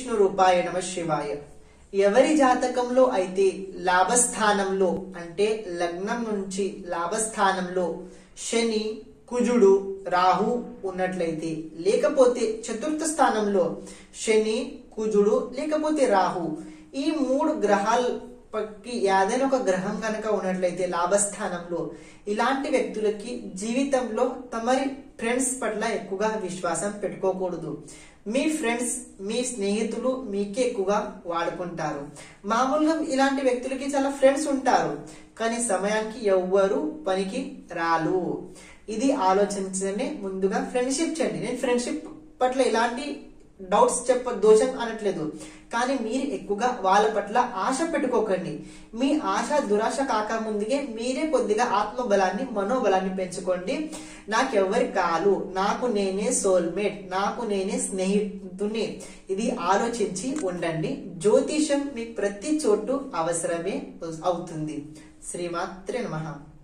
విష్ణు రూపాయ నమ శివాయ ఎవరి జాతకంలో అయితే లాభస్థానంలో అంటే లగ్నం నుంచి లాభస్థానంలో శని కుజుడు రాహు ఉన్నట్లయితే లేకపోతే చతుర్థ స్థానంలో శని కుజుడు లేకపోతే రాహు ఈ మూడు గ్రహాల పక్కి ఏదైనా ఒక గ్రహం కనుక ఉన్నట్లయితే లాభస్థానంలో ఇలాంటి వ్యక్తులకి జీవితంలో తమరి ఫ్రెండ్స్ పట్ల ఎక్కువగా విశ్వాసం పెట్టుకోకూడదు మీ ఫ్రెండ్స్ మీ స్నేహితులు మీకే ఎక్కువగా వాడుకుంటారు మామూలుగా ఇలాంటి వ్యక్తులకి చాలా ఫ్రెండ్స్ ఉంటారు కానీ సమయానికి ఎవ్వరు పనికి రాలు ఇది ఆలోచించనే ముందుగా ఫ్రెండ్షిప్ చేయండి నేను ఫ్రెండ్షిప్ పట్ల ఇలాంటి డౌట్స్ చెప్ప దోషం అనట్లేదు కానీ మీరు ఎక్కువగా వాళ్ళ పట్ల ఆశ పెట్టుకోకండి మీ ఆశ దురాశ కాక ముందుగే మీరే కొద్దిగా ఆత్మబలాన్ని మనోబలాన్ని పెంచుకోండి నాకెవ్వరి కాలు నాకు నేనే సోల్మేట్ నాకు నేనే స్నేహితుని ఇది ఆలోచించి ఉండండి జ్యోతిషం మీ ప్రతి చోటు అవసరమే అవుతుంది శ్రీమాత్రే నమః